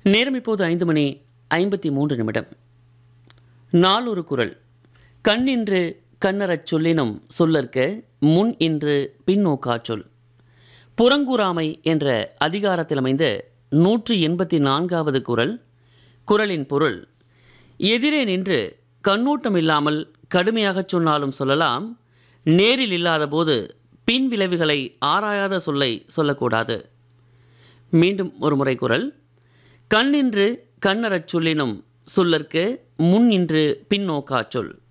நேரம் இப்போது ஐந்து மணி ஐம்பத்தி மூன்று நிமிடம் நாளொரு குரல் கண்ணின்று கண்ணறச் சொல்லினும் சொல்லற்க முன் இன்று பின்னோக்கா சொல் புறங்கூறாமை என்ற அதிகாரத்தில் அமைந்த நூற்றி எண்பத்தி நான்காவது குரல் குரலின் பொருள் எதிரே நின்று கண்ணோட்டம் இல்லாமல் கடுமையாகச் சொன்னாலும் சொல்லலாம் நேரில் இல்லாதபோது பின் விளைவுகளை ஆராயாத சொல்லை சொல்லக்கூடாது மீண்டும் ஒரு முறை குரல் கண்ணின்று கண்ணறச் சொல்லினும் சொல்லற்க முன் இன்று பின்னோக்கா சொல்